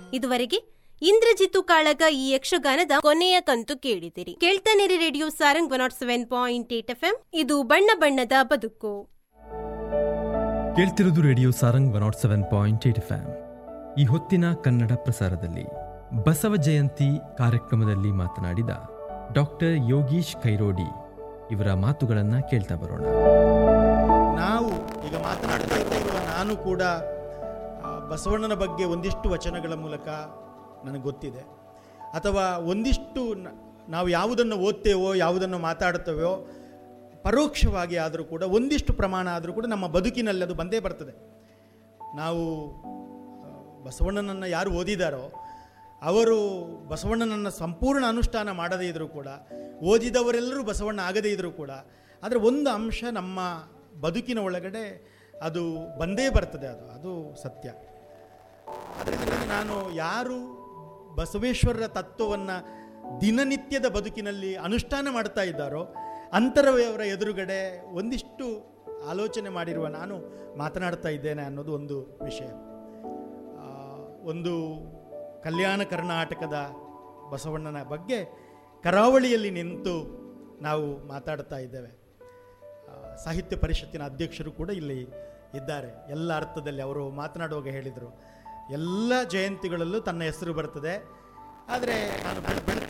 ಇದುವರೆಗೆ ಇಂದ್ರಜಿತು ಕಾಳಗ ಈ ಯಕ್ಷಗಾನದ ಕೊನೆಯ ಕಂತು ಕೇಳಿದಿರಿ ಕೇಳ್ತಾನಿರಿ radio Sarang one nought seven point eight F ಇದು ಬಣ್ಣ ಬಣ್ಣದ ಬದುಕು ಕೇಳ್ತಿರೋದು radio Sarang one nought seven point eight F ಈ ಹೊತ್ತಿನ ಕನ್ನಡ ಪ್ರಸಾರದಲ್ಲಿ ಬಸವ ಜಯಂತಿ ಕಾರ್ಯಕ್ರಮದಲ್ಲಿ ಮಾತನಾಡಿದ ಡಾಕ್ಟರ್ ಯೋಗೀಶ್ ಕೈರೋಡಿ ಇವರ ಮಾತುಗಳನ್ನ ಕೇಳ್ತಾ ಬರೋಣ ನಾವು ಈಗ ಮಾತನಾಡ್ತಾ ಇರುವ ನಾನು ಕೂಡ ಆ, ಬಸವಣ್ಣನ ಬಗ್ಗೆ ಒಂದಿಷ್ಟು ವಚನಗಳ ಮೂಲಕ ನನಗೆ ಗೊತ್ತಿದೆ ಅಥವಾ ಒಂದಿಷ್ಟು ನ- ನಾವು ಯಾವುದನ್ನು ಓದ್ತೇವೋ ಯಾವುದನ್ನು ಮಾತಾಡ್ತೇವೋ ಪರೋಕ್ಷವಾಗಿ ಆದರೂ ಕೂಡ ಒಂದಿಷ್ಟು ಪ್ರಮಾಣ ಆದರೂ ಕೂಡ ನಮ್ಮ ಬದುಕಿನಲ್ಲಿ ಅದು ಬಂದೇ ಬರ್ತದೆ ನಾವು ಆ, ಬಸವಣ್ಣನನ್ನು ಯಾರು ಓದಿದಾರೋ ಅವರು ಬಸವಣ್ಣನನ್ನು ಸಂಪೂರ್ಣ ಅನುಷ್ಠಾನ ಮಾಡದೇ ಇದ್ದರೂ ಕೂಡ ಓದಿದವರೆಲ್ಲರೂ ಬಸವಣ್ಣ ಆಗದೇ ಇದ್ದರೂ ಕೂಡ ಆದರೆ ಒಂದು ಅಂಶ ನಮ್ಮ ಬದುಕಿನ ಒಳಗಡೆ ಅದು ಬಂದೇ ಬರ್ತದೆ ಅದು ಅದು ಸತ್ಯ ಅದರಿಂದ ನಾನು ಯಾರು ಬಸವೇಶ್ವರರ ತತ್ವವನ್ನು ದಿನನಿತ್ಯದ ಬದುಕಿನಲ್ಲಿ ಅನುಷ್ಠಾನ ಮಾಡ್ತಾ ಇದ್ದಾರೋ ಅಂತರವರ ಎದುರುಗಡೆ ಒಂದಿಷ್ಟು ಆಲೋಚನೆ ಮಾಡಿರುವ ನಾನು ಮಾತನಾಡ್ತಾ ಇದ್ದೇನೆ ಅನ್ನೋದು ಒಂದು ವಿಷಯ ಆ, ಒಂದು ಕಲ್ಯಾಣ ಕರ್ನಾಟಕದ ಬಸವಣ್ಣನ ಬಗ್ಗೆ ಕರಾವಳಿಯಲ್ಲಿ ನಿಂತು ನಾವು ಮಾತಾಡ್ತಾ ಇದ್ದೇವೆ ಆ, ಸಾಹಿತ್ಯ ಪರಿಷತ್ತಿನ ಅಧ್ಯಕ್ಷರು ಕೂಡ ಇಲ್ಲಿ ಇದ್ದಾರೆ ಎಲ್ಲ ಅರ್ಥದಲ್ಲಿ ಅವರು ಮಾತನಾಡುವಾಗ ಹೇಳಿದರು ಎಲ್ಲ ಜಯಂತಿಗಳಲ್ಲೂ ತನ್ನ ಹೆಸರು ಬರ್ತದೆ ಆದರೆ ನಾನು ಬೆಳ್- ಬೆಳ್-